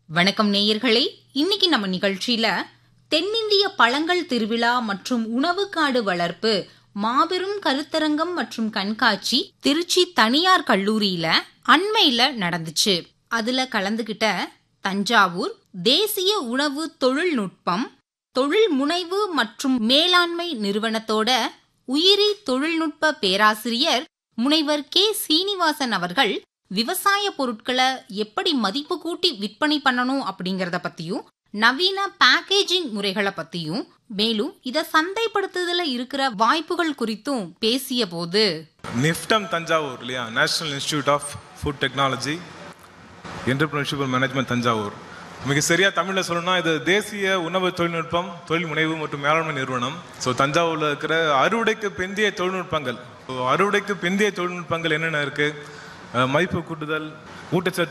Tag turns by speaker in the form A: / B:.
A: வணக்கம் நேயர்களே இன்னைக்கு நம்ம நிகழ்ச்சியில தென்னிந்திய பழங்கள் திருவிழா மற்றும் உணவுக்காடு வளர்ப்பு மாபெரும் கருத்தரங்கம் மற்றும் கண்காட்சி திருச்சி தனியார் கல்லூரியில அண்மையில நடந்துச்சு அதுல கலந்துகிட்ட தஞ்சாவூர் தேசிய உணவு தொழில்நுட்பம் தொழில் முனைவு மற்றும் மேலாண்மை நிறுவனத்தோட உயிரி தொழில்நுட்ப பேராசிரியர் முனைவர் கே சீனிவாசன் அவர்கள் விவசாய பொருட்களை எப்படி மதிப்பு கூட்டி விற்பனை பண்ணணும் அப்படிங்கறத பத்தியும் நவீன பேக்கேஜிங் முறைகளை பத்தியும் மேலும் இத சந்தைப்படுத்துதல இருக்கிற வாய்ப்புகள் குறித்தும் பேசிய போது
B: நிஃப்டம் தஞ்சாவூர் இல்லையா national institute of food technology entrepreneurship management Thanjavur மிக சரியாக தமிழில் சொல்லணும்னா இது தேசிய உணவு தொழில்நுட்பம் தொழில் முனைவு மற்றும் மேலாண்மை நிறுவனம் ஸோ தஞ்சாவூரில் இருக்கிற அறுவடைக்கு பிந்தைய தொழில்நுட்பங்கள் ஸோ அறுவடைக்கு பிந்தைய தொழில்நுட்பங்கள் என்னென்ன இருக்குது மதிப்பு கூட்டுதல் ஊட்டச்சத்து